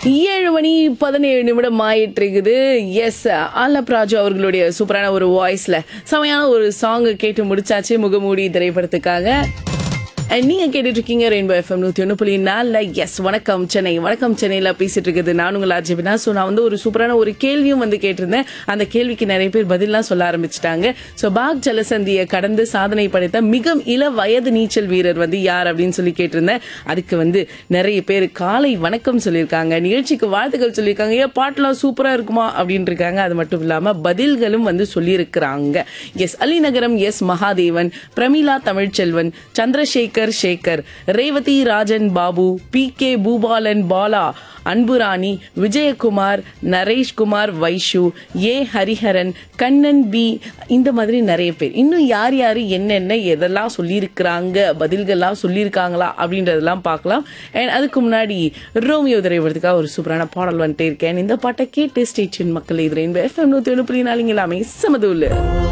ஏழு மணி பதினேழு நிமிடம் ஆயிட்டு இருக்குது எஸ் ஆலப் ராஜு அவர்களுடைய சூப்பரான ஒரு வாய்ஸ்ல செமையான ஒரு சாங் கேட்டு முடிச்சாச்சு முகமூடி திரைப்படத்துக்காக And நீங்க கேட்டுட்டு இருக்கீங்க ரெயின்போ எஃப்எம் நூத்தி ஒன்று புள்ளி நாலுல எஸ் வணக்கம் சென்னை வணக்கம் சென்னையில பேசிட்டு இருக்குது நான் உங்கள் ஆர்ஜிபினா ஸோ நான் வந்து ஒரு சூப்பரான ஒரு கேள்வியும் வந்து கேட்டிருந்தேன் அந்த கேள்விக்கு நிறைய பேர் பதிலாம் சொல்ல ஆரம்பிச்சிட்டாங்க ஸோ பாக் ஜலசந்தியை கடந்து சாதனை படைத்த மிக இள வயது நீச்சல் வீரர் வந்து யார் அப்படின்னு சொல்லி கேட்டிருந்தேன் அதுக்கு வந்து நிறைய பேர் காலை வணக்கம் சொல்லியிருக்காங்க நிகழ்ச்சிக்கு வாழ்த்துக்கள் சொல்லியிருக்காங்க ஏன் பாட்டெல்லாம் சூப்பரா இருக்குமா அப்படின்னு இருக்காங்க அது மட்டும் இல்லாம பதில்களும் வந்து சொல்லியிருக்கிறாங்க S Alinagaram S Mahadevan Pramila Tamilselvan Chandrasekar Sekar Revathi Rajan Babu P K Boopalan Bala Anburani Vijayakumar Nareshkumar Vaishu A Hariharan Kannan P இந்த மாதிரி நிறைய பேர் இன்னும் யார் யார் என்னென்ன எதெல்லாம் சொல்லியிருக்கிறாங்க பதில்கள்லாம் சொல்லியிருக்காங்களா அப்படின்றதெல்லாம் பார்க்கலாம் அண்ட் அதுக்கு முன்னாடி ரோமியோ திரைப்படத்துக்காக ஒரு சூப்பரான பாடல் வந்துட்டே இருக்கேன் இந்த பாட்டை கேட்டு ஸ்டேஷன் மக்கள் இது ரெயின்போ எஃப்எம் நூற்றி ஒன்று புள்ளி நாலுங்க எல்லாமே சமதூல்